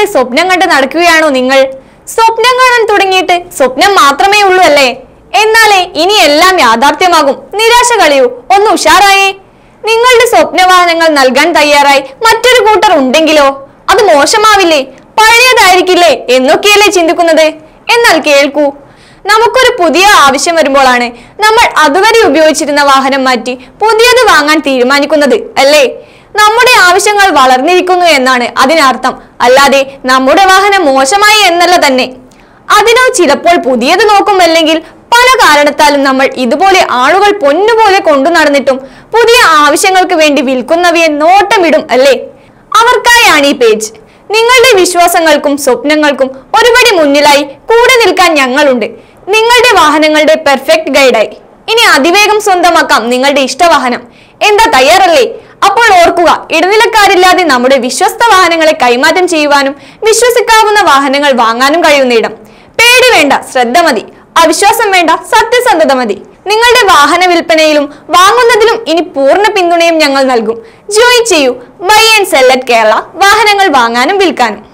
പോലെ സ്വപ്നം കണ്ട് നടക്കുകയാണോ നിങ്ങൾ സ്വപ്നം കാണാൻ തുടങ്ങിയിട്ട് സ്വപ്നം മാത്രമേ ഉള്ളൂ അല്ലേ എന്നാലേ ഇനി എല്ലാം യാഥാർത്ഥ്യമാകും നിരാശ കളിയൂ ഒന്ന് ഉഷാറായേ നിങ്ങളുടെ സ്വപ്നവാഹനങ്ങൾ നൽകാൻ തയ്യാറായി മറ്റൊരു കൂട്ടർ ഉണ്ടെങ്കിലോ അത് മോശമാവില്ലേ പഴയതായിരിക്കില്ലേ എന്നൊക്കെയല്ലേ ചിന്തിക്കുന്നത് എന്നാൽ കേൾക്കൂ നമുക്കൊരു പുതിയ ആവശ്യം വരുമ്പോഴാണ് നമ്മൾ അതുവരെ ഉപയോഗിച്ചിരുന്ന വാഹനം മാറ്റി പുതിയത് വാങ്ങാൻ തീരുമാനിക്കുന്നത് അല്ലേ നമ്മുടെ ആവശ്യങ്ങൾ വളർന്നിരിക്കുന്നു എന്നാണ് അതിനർത്ഥം അല്ലാതെ നമ്മുടെ വാഹനം മോശമായി എന്നല്ല തന്നെ അതിനോ ചിലപ്പോൾ പുതിയത് നോക്കും അല്ലെങ്കിൽ പല കാരണത്താലും നമ്മൾ ഇതുപോലെ ആളുകൾ പൊന്നുപോലെ കൊണ്ടു നടന്നിട്ടും പുതിയ ആവശ്യങ്ങൾക്ക് വേണ്ടി വിൽക്കുന്നവയെ നോട്ടമിടും അല്ലേ അവർക്കായാണ് ഈ പേജ് നിങ്ങളുടെ വിശ്വാസങ്ങൾക്കും സ്വപ്നങ്ങൾക്കും ഒരുപടി മുന്നിലായി കൂടെ നിൽക്കാൻ ഞങ്ങളുണ്ട് നിങ്ങളുടെ വാഹനങ്ങളുടെ പെർഫെക്റ്റ് ഗൈഡായി ഇനി അതിവേഗം സ്വന്തമാക്കാം നിങ്ങളുടെ ഇഷ്ടവാഹനം എന്താ തയ്യാറല്ലേ അപ്പോൾ ഓർക്കുക ഇടനിലക്കാരില്ലാതെ നമ്മുടെ വിശ്വസ്ത വാഹനങ്ങളെ കൈമാറ്റം ചെയ്യുവാനും വിശ്വസിക്കാവുന്ന വാഹനങ്ങൾ വാങ്ങാനും കഴിയുന്ന ഇടം പേടി വേണ്ട ശ്രദ്ധ മതി അവിശ്വാസം വേണ്ട സത്യസന്ധത മതി നിങ്ങളുടെ വാഹന വിൽപ്പനയിലും വാങ്ങുന്നതിലും ഇനി പൂർണ്ണ പിന്തുണയും ഞങ്ങൾ നൽകും ജോയിൻ ചെയ്യൂ buy and sell at Kerala വാഹനങ്ങൾ വാങ്ങാനും വിൽക്കാനും